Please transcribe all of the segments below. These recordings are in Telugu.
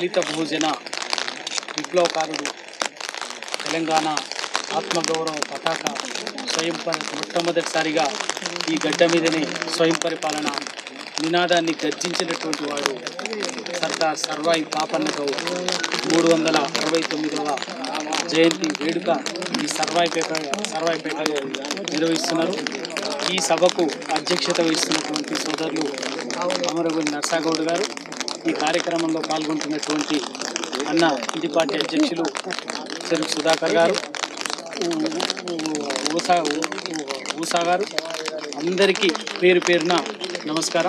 దళిత బహుజన విప్లవకారుడు తెలంగాణ ఆత్మగౌరవ పతాక స్వయం పరి మొట్టమొదటిసారిగా ఈ గడ్డ మీదనే స్వయం పరిపాలన నినాదాన్ని గర్జించినటువంటి వాడు సర్దార్ సర్వాయి పాపన్న గౌడ్ మూడు వందల అరవై తొమ్మిదవ జయంతి వేడుక ఈ సర్వాయిపేట సర్వాయిపేటలో నిర్వహిస్తున్నారు ఈ సభకు అధ్యక్షత వహిస్తున్నటువంటి సోదరులు అమరగుడి నర్సాగౌడ్ గారు ఈ కార్యక్రమంలో పాల్గొంటున్నటువంటి అన్న ఇంటి పార్టీ అధ్యక్షులు చెరుకు సుధాకర్ గారు ఊ- ఊ- ఊసా ఊ- ఊసా గారు అందరికీ పేరు పేరున నమస్కారం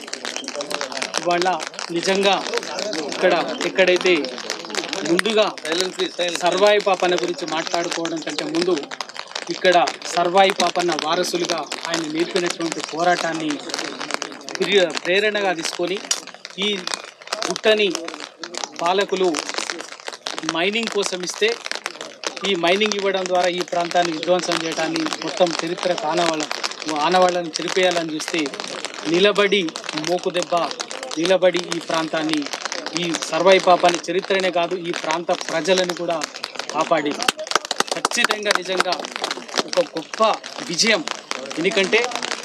ఇవాళ నిజంగా ఇక్కడ ఎక్కడైతే ముందుగా సర్వాయి పాపన్న గురించి మాట్లాడుకోవడం కంటే ముందు ఇక్కడ సర్వాయి పాపన్న వారసులుగా ఆయన నేర్పినటువంటి పోరాటాన్ని ప్రియ- ప్రేరణగా తీసుకొని ఈ గుట్టని పాలకులు మైనింగ్ కోసం ఇస్తే ఈ మైనింగ్ ఇవ్వడం ద్వారా ఈ ప్రాంతాన్ని విధ్వంసం చేయడాన్ని మొత్తం చరిత్ర ఆనవాళ్ళ ఆనవాళ్ళని చెరిపేయాలని చూస్తే నిలబడి మోకు దెబ్బ నిలబడి ఈ ప్రాంతాన్ని ఈ సర్వై పాపాన్ని చరిత్రనే కాదు ఈ ప్రాంత ప్రజలను కూడా కాపాడి ఖచ్చితంగా నిజంగా ఒక గొప్ప విజయం ఎందుకంటే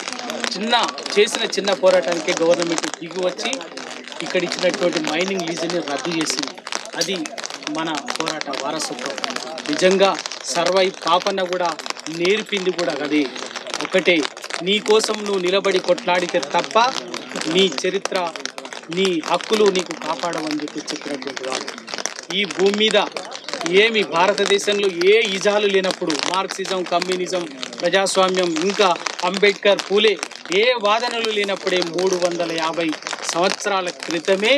చిన్న చేసిన చిన్న పోరాటానికి గవర్నమెంట్ దిగి వచ్చి ఇక్కడ ఇచ్చినటువంటి మైనింగ్ లీజుని రద్దు చేసింది అది మన పోరాట వారసత్వం నిజంగా సర్వై పాపన్న కూడా నేర్పింది కూడా అదే ఒకటే నీ కోసం నువ్వు నిలబడి కొట్లాడితే తప్ప నీ చరిత్ర నీ హక్కులు నీకు కాపాడమని చెప్పి చెప్పినటువంటి వాడు ఈ భూమి మీద ఏమి భారతదేశంలో ఏ ఇజాలు లేనప్పుడు మార్క్సిజం కమ్యూనిజం ప్రజాస్వామ్యం ఇంకా అంబేద్కర్ పూలే ఏ వాదనలు లేనప్పుడే మూడు వందల యాభై సంవత్సరాల క్రితమే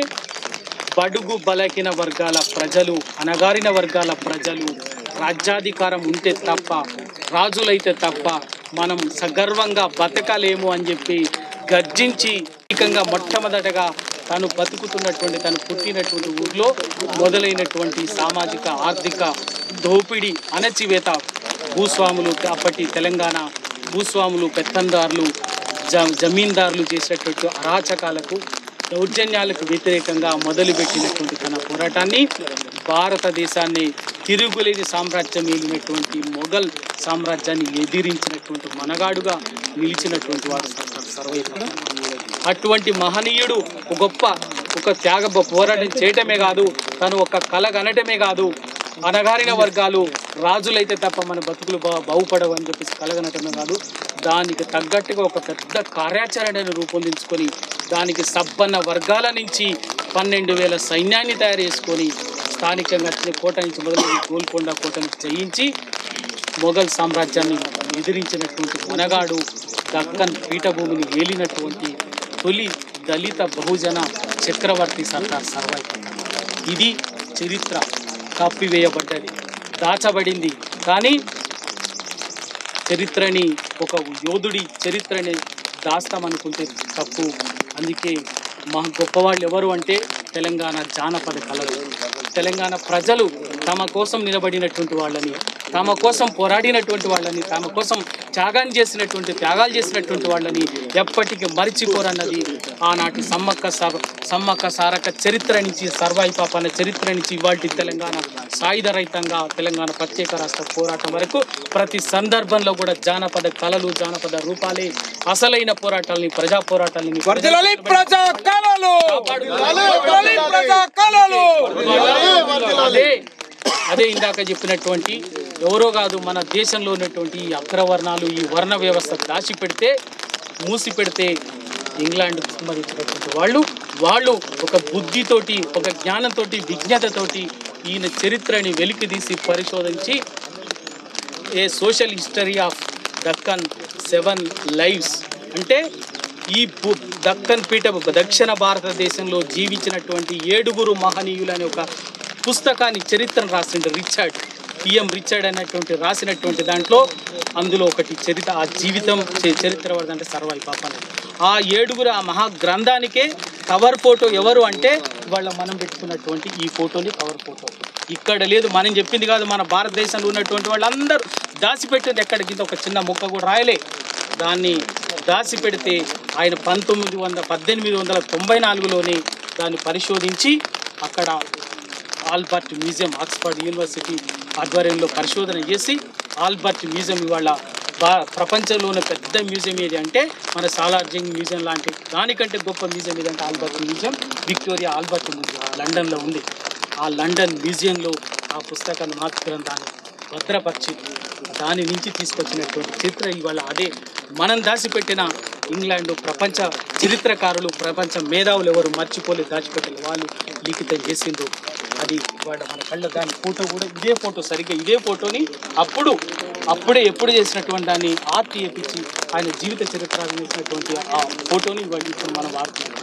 బడుగు బలకిన వర్గాల ప్రజలు అనగారిన వర్గాల ప్రజలు రాజ్యాధికారం ఉంటే తప్ప రాజులైతే తప్ప మనం సగర్వంగా బతకలేము అని చెప్పి గర్జించి ఏకంగా మొట్టమొదటగా తను బతుకుతున్నటువంటి తను పుట్టినటువంటి ఊర్లో మొదలైనటువంటి సామాజిక ఆర్థిక దోపిడీ అణచివేత భూస్వాములు అప్పటి తెలంగాణ భూస్వాములు పెత్తందారులు జ జమీందారులు చేసేటటువంటి అరాచకాలకు దౌర్జన్యాలకు వ్యతిరేకంగా మొదలుపెట్టినటువంటి తన పోరాటాన్ని భారతదేశాన్ని తిరుగులేని సామ్రాజ్యం ఏలినటువంటి మొఘల్ సామ్రాజ్యాన్ని ఎదిరించినటువంటి మనగాడుగా నిలిచినటువంటి వాడు సర్దార్ సర్వైపన్న అటువంటి మహనీయుడు ఒక గొప్ప ఒక త్యాగ పోరాటం చేయటమే కాదు తను ఒక కళ కనటమే కాదు అనగారిన వర్గాలు రాజులైతే తప్ప మన బతుకులు బా బాగుపడవు అని చెప్పేసి కలగనటమే కాదు దానికి తగ్గట్టుగా ఒక పెద్ద కార్యాచరణను రూపొందించుకొని దానికి సబ్బన్న వర్గాల నుంచి పన్నెండు వేల సైన్యాన్ని తయారు చేసుకొని స్థానికంగా వచ్చిన కోట నుంచి మొదలు గోల్కొండ కోటను జయించి మొఘల్ సామ్రాజ్యాన్ని ఎదిరించినటువంటి మనగాడు దక్కన్ పీఠభూమిని ఏలినటువంటి తొలి దళిత బహుజన చక్రవర్తి సర్దార్ సర్వాయి పటేల్. ఇది చరిత్ర కప్పివేయబడ్డది దాచబడింది కానీ చరిత్రని ఒక యోధుడి చరిత్రని దాస్తామనుకుంటే తప్పు అందుకే మా గొప్పవాళ్ళు ఎవరు అంటే తెలంగాణ జానపద కళలు తెలంగాణ ప్రజలు తమ కోసం నిలబడినటువంటి వాళ్ళని తమ కోసం పోరాడినటువంటి వాళ్ళని తమ కోసం త్యాగం చేసినటువంటి త్యాగాలు చేసినటువంటి వాళ్ళని ఎప్పటికీ మరిచిపోరన్నది ఆనాటి సమ్మక్క స సమ్మక్క సారక చరిత్ర నుంచి సర్వాయి పాపన చరిత్ర నుంచి ఇవాటి తెలంగాణ సాయుధ రైతంగా తెలంగాణ ప్రత్యేక రాష్ట్ర పోరాటం వరకు ప్రతి సందర్భంలో కూడా జానపద కళలు జానపద రూపాలే అసలైన పోరాటాలని ప్రజా పోరాటాలని వర్ధిల్లాలి ప్రజా కళలు వర్ధిల్లాలి ప్రజా కళలు అదే అదే ఇందాక చెప్పినటువంటి ఎవరో కాదు మన దేశంలో ఉన్నటువంటి ఈ అగ్రవర్ణాలు ఈ వర్ణ వ్యవస్థ దాచి పెడితే మూసి పెడితే ఇంగ్లాండ్ సంబంధించినటువంటి వాళ్ళు వాళ్ళు ఒక బుద్ధితోటి ఒక జ్ఞానంతోటి విజ్ఞతతోటి ఈయన చరిత్రని వెలికి తీసి పరిశోధించి ఏ social history of Deccan seven lives అంటే ఈ పు- దక్కన్ పీఠ దక్షిణ భారతదేశంలో జీవించినటువంటి ఏడుగురు మహనీయులు అనే ఒక పుస్తకాన్ని చరిత్రను రాసిండు రిచర్డ్ పిఎం రిచర్డ్ అనేటువంటి రాసినటువంటి దాంట్లో అందులో ఒకటి చరిత్ర ఆ జీవితం చే- చరిత్ర వరద అంటే సర్వాయి పాపాలు ఆ ఏడుగురు ఆ మహా గ్రంథానికే కవర్ ఫోటో ఎవరు అంటే వాళ్ళ మనం పెట్టుకున్నటువంటి ఈ ఫోటోని కవర్ ఫోటో ఇక్కడ లేదు మనం చెప్పింది కాదు మన భారతదేశంలో ఉన్నటువంటి వాళ్ళందరూ దాచిపెట్టింది ఎక్కడికి ఇంత ఒక చిన్న ముక్క కూడా రాయలే దాన్ని దాచిపెడితే ఆయన పంతొమ్మిది వందల పద్దెనిమిది వందల తొంభై నాలుగులోనే దాన్ని పరిశోధించి అక్కడ ఆల్బర్ట్ మ్యూజియం ఆక్స్ఫర్డ్ యూనివర్సిటీ ఆధ్వర్యంలో పరిశోధన చేసి ఆల్బర్ట్ మ్యూజియం ఇవాళ బా ప్రపంచంలోనే పెద్ద మ్యూజియం ఏది అంటే మన సాలార్జింగ్ మ్యూజియం లాంటి దానికంటే గొప్ప మ్యూజియం ఏదంటే Albert museum Victoria Albert museum లండన్లో ఉంది ఆ లండన్ మ్యూజియంలో ఆ పుస్తకాన్ని మాతృ గ్రంథాన్ని భద్రపరిచి దాని నుంచి తీసుకొచ్చినటువంటి చరిత్ర ఇవాళ అదే మనం దాచిపెట్టిన ఇంగ్లాండ్ ప్రపంచ చరిత్రకారులు ప్రపంచ మేధావులు ఎవరు మర్చిపోలేదు దాచిపెట్టిన వాళ్ళు లిఖితం చేసిండ్రు అది ఇవాళ మన కళ్ళ దాని ఫోటో కూడా ఇదే ఫోటో సరిగ్గా ఇదే ఫోటోని అప్పుడు అప్పుడే ఎప్పుడు చేసినటువంటి దాన్ని ఆర్ట్ చేపించి ఆయన జీవిత చరిత్ర చేసినటువంటి ఆ ఫోటోని ఇవాళ ఇప్పుడు మనం వాడుతున్నాం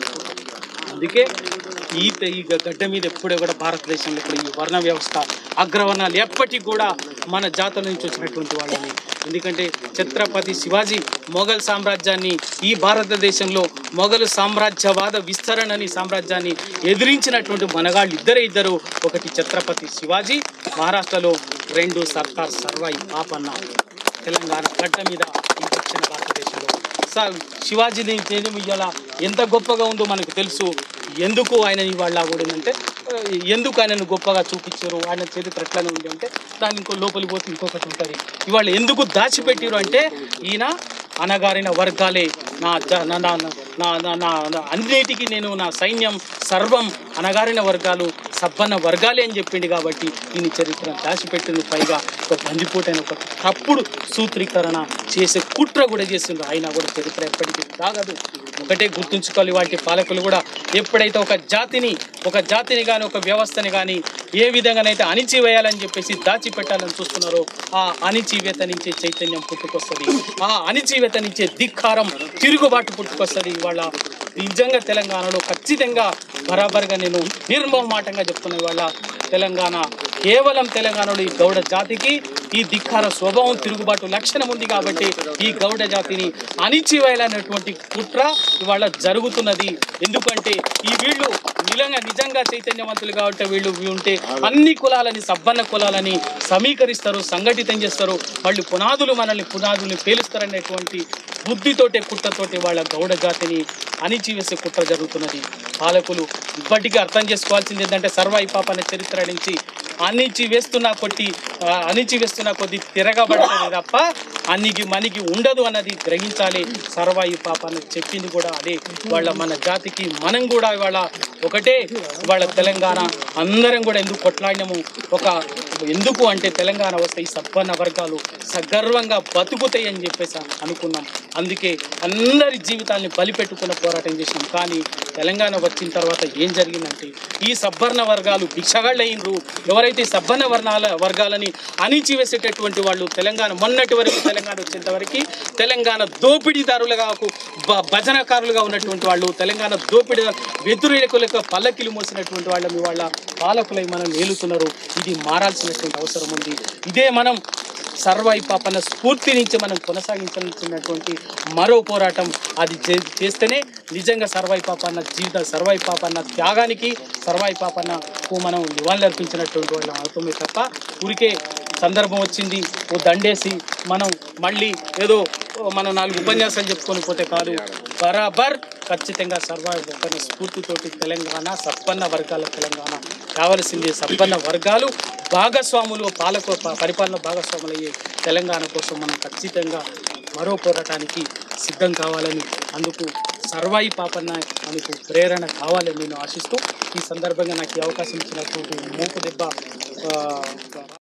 అందుకే ఈ ఈ గడ్డ మీద ఎప్పుడే కూడా భారతదేశంలో ఇప్పుడు ఈ వర్ణ వ్యవస్థ అగ్రవర్ణాలు ఎప్పటికీ కూడా మన జాతుల నుంచి వచ్చినటువంటి వాళ్ళని ఎందుకంటే ఛత్రపతి శివాజీ మొఘల్ సామ్రాజ్యాన్ని ఈ భారతదేశంలో మొఘలు సామ్రాజ్యవాద విస్తరణని సామ్రాజ్యాన్ని ఎదిరించినటువంటి మనగాళ్ళు ఇద్దరే ఇద్దరు ఒకటి ఛత్రపతి శివాజీ మహారాష్ట్రలో రెండు సర్కార్ సర్వాయి పాపన్న తెలంగాణ గడ్డ మీద ఈ దక్షిణ భారతదేశంలో సార్ శివాజీని తేజం ఇవాళ ఎంత గొప్పగా ఉందో మనకు తెలుసు ఎందుకు ఆయన ఇవాళ కూడా ఏంటంటే ఆ, ఎందుకు ఆయనను గొప్పగా చూపించారు ఆయన చరిత్ర ఎట్లనే ఉంది అంటే దాని ఇంకో లోపలికి పోతే ఇంకొకటి ఉంటుంది ఇవాళ ఎందుకు దాచిపెట్టిరు అంటే ఈయన అనగారిన వర్గాలే నా జ- నా నా- నా నా- నా నా అన్నిటికీ నేను నా సైన్యం సర్వం అనగారిన వర్గాలు సబ్బన్న వర్గాలే అని చెప్పిండు కాబట్టి ఈయన చరిత్ర దాచిపెట్టిన పైగా ఒక బందిపోటైన ఒక తప్పుడు సూత్రీకరణ చేసే కుట్ర కూడా చేసిండ్రు అయినా కూడా చరిత్ర ఎప్పటికీ తాగదు ఒకటే గుర్తుంచుకోవాలి వాటి పాలకులు కూడా ఎప్పుడైతే ఒక జాతిని ఒక జాతిని కానీ ఒక వ్యవస్థని కానీ ఏ విధంగానైతే అణిచివేయాలని చెప్పేసి దాచిపెట్టాలని చూస్తున్నారో ఆ అణిచివేత నుంచే చైతన్యం పుట్టుకొస్తుంది ఆ అణిచివేత నుంచే ధిక్కారం తిరుగుబాటు పుట్టుకొస్తుంది ఇవాళ నిజంగా తెలంగాణలో ఖచ్చితంగా బరాబర్గా నేను నిర్మోహమాటంగా చెప్తున్నా ఇవాళ తెలంగాణ కేవలం తెలంగాణలో ఈ గౌడ జాతికి ఈ ధిక్కార స్వభావం తిరుగుబాటు లక్షణం ఉంది కాబట్టి ఈ గౌడ జాతిని అణిచివేయాలనేటువంటి కుట్ర ఇవాళ జరుగుతున్నది ఎందుకంటే ఈ వీళ్ళు నిజంగా నిజంగా చైతన్యవంతులు కాబట్టి వీళ్ళు ఉంటే అన్ని కులాలని సబ్బన్న కులాలని సమీకరిస్తారు సంఘటితం చేస్తారు వాళ్ళు పునాదులు మనల్ని పునాదుల్ని పేలుస్తారనేటువంటి బుద్ధితోటే కుట్రతోటి వాళ్ళ గౌడ జాతిని అణిచివేసే కుట్ర జరుగుతున్నది పాలకులు ఇప్పటికీ అర్థం చేసుకోవాల్సింది ఏంటంటే సర్వాయి పాప అనే చరిత్ర నుంచి అణిచి వేస్తున్నా కొట్టి ఆ, అణిచి వేస్తున్నా కొద్ది తిరగబడుతుంది తప్ప అన్నికి మనకి ఉండదు అన్నది గ్రహించాలి సర్వాయి పాప అని చెప్పింది కూడా అదే వాళ్ళ మన జాతికి మనం కూడా ఇవాళ ఒకటే వాళ్ళ తెలంగాణ అందరం కూడా ఎందుకు కొట్లాడినాము ఒక ఎందుకు అంటే తెలంగాణ వస్తే ఈ సబ్బన్న వర్గాలు సగర్వంగా బతుకుతాయి అని చెప్పేసి అనుకున్నాం అందుకే అందరి జీవితాల్ని బలిపెట్టుకున్న పోరాటం చేసినాం కానీ తెలంగాణ వచ్చిన తర్వాత ఏం జరిగిందంటే ఈ సబ్బర్ణ వర్గాలు భిక్షగాళ్ళయిండ్రు ఎవరైతే ఈ సబ్బన్న వర్ణాల వర్గాలని అణిచివేసేటటువంటి వాళ్ళు తెలంగాణ మొన్నటి వరకు తెలంగాణ వచ్చేంత వరకు తెలంగాణ దోపిడీదారులుగా బ- భజనకారులుగా ఉన్నటువంటి వాళ్ళు తెలంగాణ దోపిడీ వ్యతిరేకులకు పల్లకిలు మోసినటువంటి వాళ్ళని వాళ్ళ పాలకులై మనం ఏలుతున్నారు ఇది మారాల్సినటువంటి అవసరం ఉంది ఇదే మనం సర్వాయి పాపన్న స్ఫూర్తి నుంచి మనం కొనసాగించాల్సినటువంటి మరో పోరాటం అది చే- చేస్తేనే నిజంగా సర్వాయి పాపన్న జీవిత సర్వాయి పాపన్న త్యాగానికి సర్వాయి పాపన్నకు మనం నివాళులర్పించినటువంటి వాళ్ళం అవుతుంది తప్ప ఊరికే సందర్భం వచ్చింది ఓ దండేసి మనం మళ్ళీ ఏదో ఓ మనం నాలుగు ఉపన్యాసాలు చెప్పుకొని పోతే కాదు బరాబర్ ఖచ్చితంగా సర్వాయి స్ఫూర్తితోటి తెలంగాణ సబ్బన్న వర్గాల తెలంగాణ కావలసింది సబ్బన్న వర్గాలు భాగస్వాములు పాలక ప- పరిపాలన భాగస్వాములు అయ్యే తెలంగాణ కోసం మనం ఖచ్చితంగా మరో పోరాటానికి సిద్ధం కావాలని అందుకు సర్వాయి పాపన్న మనకు ప్రేరణ కావాలని నేను ఆశిస్తూ ఈ సందర్భంగా నాకు ఈ అవకాశం ఇచ్చినటువంటి మూపు దెబ్బ ఆ,